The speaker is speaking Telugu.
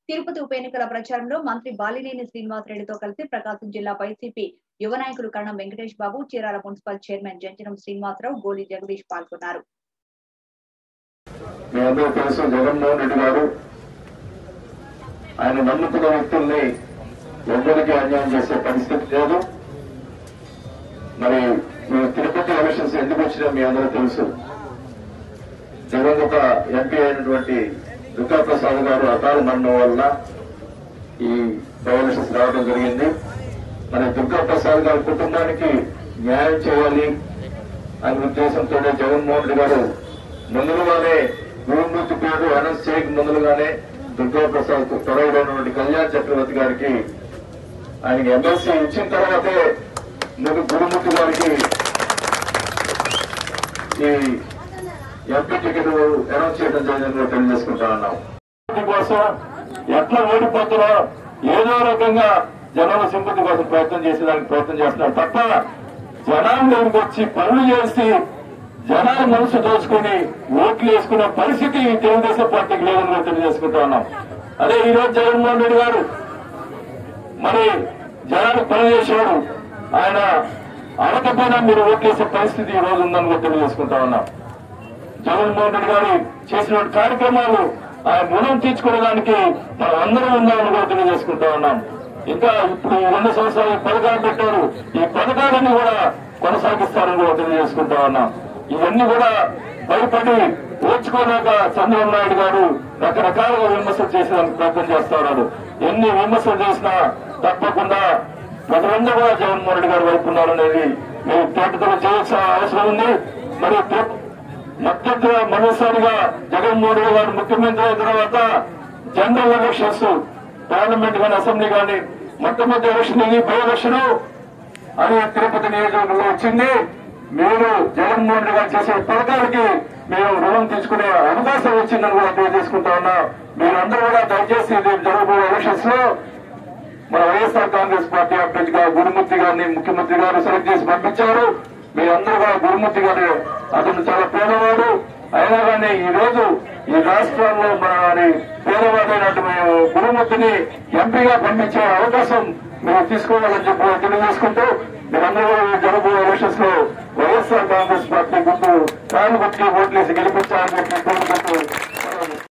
తిరుపతి ఉప ఎన్నికల ప్రచారంలో మంత్రి బాలినేని శ్రీనివాసరెడ్డితో కలిసి ప్రకాశం జిల్లా వైసీపీ యువ నాయకులు కరణం వెంకటేష్ బాబు చీరాల మున్సిపల్ చైర్మన్ జంజనం శ్రీనివాసరావు గోలి జగదీష్ పాల్గొన్నారు మీ అందరూ తెలుసు జగన్మోహన్ రెడ్డి గారు ఆయన నమ్ముకున్న వ్యక్తుల్ని ఎవరికి అన్యాయం చేసే పరిస్థితి లేదు మరి మేము తిరుపతి ఎలక్షన్స్ ఎందుకు వచ్చినా మీ అందరూ తెలుసు దివంగత ఎంపీ అయినటువంటి దుర్గా ప్రసాద్ గారు అకాల మరణం వల్ల ఈ బై ఎలక్షన్స్ రావడం జరిగింది మరి దుర్గా ప్రసాద్ గారి కుటుంబానికి న్యాయం చేయాలి అనే ఉద్దేశంతో జగన్మోహన్ రెడ్డి గారు ముందుగానే గురుమూర్తి పేరు అనౌన్స్ చేయక ముందుగానే దుర్గా ప్రసాద్ తొడవడైనటువంటి కళ్యాణ్ చక్రవర్తి గారికి ఆయనకి ఎమ్మెల్సీ ఇచ్చిన తర్వాతే ముందు గురుమూర్తి గారికి ఈ ఎంపీ టికెట్ అనౌన్స్ చేయడం జరిగిందని కూడా తెలియజేసుకుంటా ఉన్నాం కోసం ఎట్లా ఓడిపోతారో ఏదో రకంగా జనాల సింపతి కోసం ప్రయత్నం చేసేదానికి ప్రయత్నం చేస్తున్నారు తప్ప జనాల దగ్గరికి వచ్చి పనులు చేసి జనాల మనసు దోచుకుని ఓట్లు వేసుకునే పరిస్థితి ఈ తెలుగుదేశం పార్టీకి లేదని కూడా తెలియజేసుకుంటా ఉన్నాం అదే ఈ రోజు జగన్మోహన్ రెడ్డి గారు మరి జనాలకు పని చేసేవాడు ఆయన అడగపోయినా మీరు ఓట్లేసే పరిస్థితి ఈ రోజు ఉందని కూడా తెలియజేసుకుంటా ఉన్నాం జగన్మోహన్ రెడ్డి గారు చేసిన కార్యక్రమాలు ఆయన రుణం తీర్చుకోవడానికి మనం అందరం ఉన్నామని కూడా తెలియజేసుకుంటా ఉన్నాం ఇంకా ఇప్పుడు ఈ రెండు సంవత్సరాలు ఈ పథకాలు పెట్టారు ఈ పథకాలన్నీ కూడా కొనసాగిస్తారని కూడా తెలియజేసుకుంటా ఉన్నాం ఇవన్నీ కూడా భయపడి ఓర్చుకోలేక చంద్రబాబు నాయుడు గారు రకరకాలుగా విమర్శలు చేసేదానికి ప్రయత్నం చేస్తా ఉన్నారు ఎన్ని విమర్శలు చేసినా తప్పకుండా ప్రజలందరూ కూడా జగన్మోహన్ రెడ్డి గారు వైపు ఉన్నారనేది మీరు తోటతో చేయాల్సిన అవసరం ఉంది మరి తో- మద్దతు మరోసారిగా జగన్మోహన్ రెడ్డి గారు ముఖ్యమంత్రి అయిన తర్వాత జనరల్ ఎలక్షన్స్ పార్లమెంట్ కానీ అసెంబ్లీ కానీ మొట్టమొదటి ఎలక్షన్ ఇది బై ఎలక్షన్ అని తిరుపతి నియోజకవర్గంలో వచ్చింది మీరు జగన్మోహన్ రెడ్డి గారు చేసే పథకాలకి మేము రుణం తీసుకునే అవకాశం వచ్చిందని కూడా తెలియజేసుకుంటా ఉన్నా మీరందరూ కూడా దయచేసి ఇది జరగబోయే ఎలక్షన్స్ లో మన వైఎస్ఆర్ కాంగ్రెస్ పార్టీ అభ్యర్థిగా గురుమూర్తి గారిని ముఖ్యమంత్రి గారు సెలెక్ట్ చేసి పంపించారు మీరందరూ కూడా గురుమూర్తి గారు అతను చాలా పేదవాడు అయినా కానీ ఈ రోజు ఈ రాష్ట్రాల్లో మన పేదవాడైనటువంటి మేము గురుమూర్తిని ఎంపీగా పంపించే అవకాశం మీరు తీసుకోవాలని చెప్పి తెలియజేసుకుంటూ మీరందరూ కూడా ఈ జరగబోయే ఎలక్షన్స్ లో వైఎస్ఆర్ కాంగ్రెస్ పార్టీ గుర్తు ప్రాణ గుర్తుకి ఓట్లేసి గెలిపించాలని చెప్పి కోరుకుంటూ